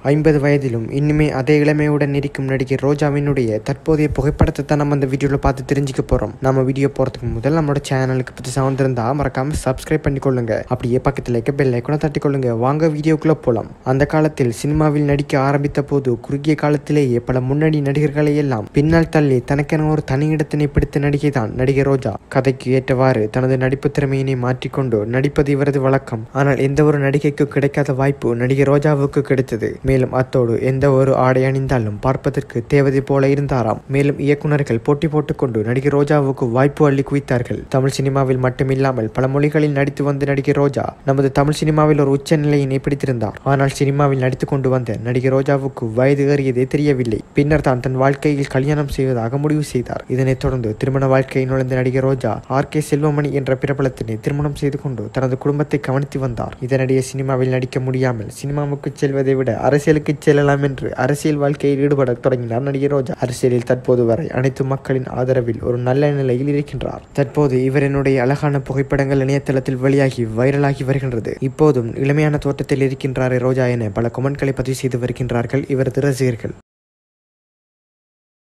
ஐம்பது வயதிலும் இன்னுமே அதே இளமையுடன் இருக்கும் நடிகை ரோஜாவினுடைய தற்போதைய புகைப்படத்தை தான் நம்ம இந்த வீடியோவில் பார்த்து தெரிஞ்சுக்க போகிறோம் நம்ம வீடியோ போகிறதுக்கு முதல் நம்மளோட சேனலுக்கு புதுசாக வந்திருந்தா மறக்காம சப்ஸ்கிரைப் பண்ணிக்கொள்ளுங்க அப்படியே பக்கத்தில் இருக்க பெல் ஐக்கனை தட்டிக்கொள்ளுங்க வாங்க வீடியோக்குள்ளே போகலாம் அந்த காலத்தில் சினிமாவில் நடிக்க ஆரம்பித்த போது குறுகிய காலத்திலேயே பல முன்னணி நடிகர்களை எல்லாம் பின்னால் தள்ளி தனக்கென ஒரு தனி இடத்தினை பிடித்த நடிகை தான் நடிகை ரோஜா கதைக்கு ஏற்றவாறு தனது நடிப்பு திறமையினை மாற்றிக்கொண்டு நடிப்பது இவரது வழக்கம் ஆனால் எந்த ஒரு நடிகைக்கு கிடைக்காத வாய்ப்பு நடிகை ரோஜாவுக்கு கிடைத்தது மேலும் அத்தோடு எந்த ஒரு ஆடை அணிந்தாலும் பார்ப்பதற்கு தேவதை போல இருந்தாராம் மேலும் இயக்குனர்கள் போட்டி போட்டுக்கொண்டு நடிகை ரோஜாவுக்கு வாய்ப்பு அள்ளி குவித்தார்கள் தமிழ் சினிமாவில் மட்டுமில்லாமல் பல மொழிகளில் நடித்து வந்த நடிகை ரோஜா நமது தமிழ் சினிமாவில் ஒரு உச்ச நிலையினை பிடித்திருந்தார் ஆனால் சினிமாவில் நடித்து கொண்டு வந்த நடிகை ரோஜாவுக்கு வயது ஏறியதே தெரியவில்லை பின்னர் தான் தன் வாழ்க்கையில் கல்யாணம் செய்வதாக முடிவு செய்தார் இதனைத் தொடர்ந்து திருமண வாழ்க்கையில் நுழைந்த நடிகை ரோஜா ஆர் கே செல்வமணி என்ற பிரபலத்தினை திருமணம் செய்து கொண்டு தனது குடும்பத்தை கவனித்து வந்தார் இதனிடையே சினிமாவில் நடிக்க முடியாமல் சினிமாவுக்கு செல்வதை விட அரசியலுக்கு செல்லலாம் என்று அரசியல் வாழ்க்கையில் ஈடுபட தொடங்கினார் நடிகை ரோஜா அரசியலில் தற்போது வரை அனைத்து மக்களின் ஆதரவில் ஒரு நல்ல நிலையில் இருக்கின்றார் தற்போது இவரினுடைய அழகான புகைப்படங்கள் இணையதளத்தில் வெளியாகி வைரலாகி வருகின்றது இப்போதும் இளமையான தோட்டத்தில் இருக்கின்றாரே ரோஜா என பல கொமெண்ட்களை பதிவு செய்து வருகின்றார்கள் இவரது ரசிகர்கள்